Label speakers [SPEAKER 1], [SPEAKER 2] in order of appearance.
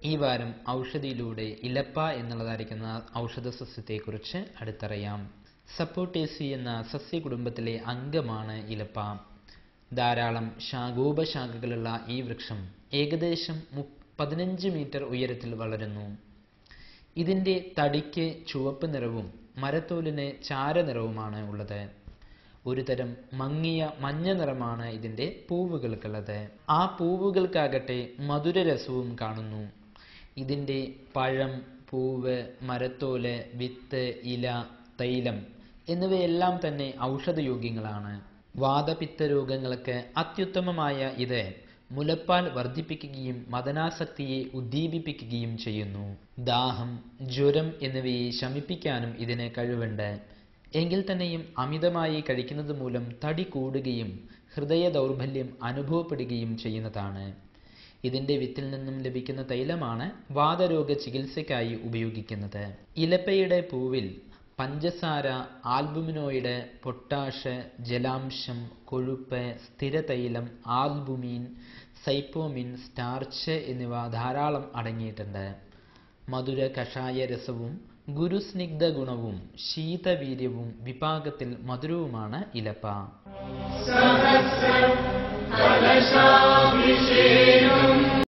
[SPEAKER 1] ഈ വാരം ഔഷധിയിലൂടെ ഇലപ്പ എന്നുള്ളതായിരിക്കുന്ന ഔഷധ സസ്യത്തെക്കുറിച്ച് അടുത്തറിയാം സപ്പോട്ടേസി എന്ന സസ്യകുടുംബത്തിലെ അംഗമാണ് ഇലപ്പ ധാരാളം ശാഖോപശാഖകളുള്ള ഈ വൃക്ഷം ഏകദേശം മു പതിനഞ്ച് മീറ്റർ ഉയരത്തിൽ വളരുന്നു ഇതിൻ്റെ തടിക്ക് ചുവപ്പ് നിറവും മരത്തോലിന് ചാരനിറവുമാണ് ഉള്ളത് ഒരു തരം മങ്ങിയ മഞ്ഞ നിറമാണ് ഇതിൻ്റെ പൂവുകൾക്കുള്ളത് ആ പൂവുകൾക്കാകട്ടെ മധുരരസവും കാണുന്നു ഇതിൻ്റെ പഴം പൂവ് മരത്തോല് വിത്ത് ഇല തൈലം എന്നിവയെല്ലാം തന്നെ ഔഷധയോഗ്യങ്ങളാണ് വാദപിത്ത രോഗങ്ങൾക്ക് അത്യുത്തമമായ ഇത് മുലപ്പാൽ വർദ്ധിപ്പിക്കുകയും മദനാസക്തിയെ ഉദ്ദീപിപ്പിക്കുകയും ചെയ്യുന്നു ദാഹം ജ്വരം എന്നിവയെ ശമിപ്പിക്കാനും ഇതിന് കഴിവുണ്ട് എങ്കിൽ തന്നെയും അമിതമായി കഴിക്കുന്നത് മൂലം തടി കൂടുകയും ഹൃദയ ദൗർബല്യം അനുഭവപ്പെടുകയും ചെയ്യുന്നതാണ് ഇതിന്റെ വിത്തിൽ നിന്നും ലഭിക്കുന്ന തൈലമാണ് വാതരോഗ ചികിത്സയ്ക്കായി ഉപയോഗിക്കുന്നത് ഇലപ്പയുടെ പൂവിൽ പഞ്ചസാര ആൽബുമിനോയിഡ് പൊട്ടാഷ് ജലാംശം കൊഴുപ്പ് സ്ഥിരതൈലം ആൽബുമിൻ സൈപ്പോമിൻ സ്റ്റാർച്ച് എന്നിവ ധാരാളം അടങ്ങിയിട്ടുണ്ട് മധുര കഷായ രസവും ഗുരുസ്നിഗ്ധ ഗുണവും ശീതവീര്യവും വിപാകത്തിൽ മധുരവുമാണ് ഇലപ്പ
[SPEAKER 2] കലശാഭിഷേകം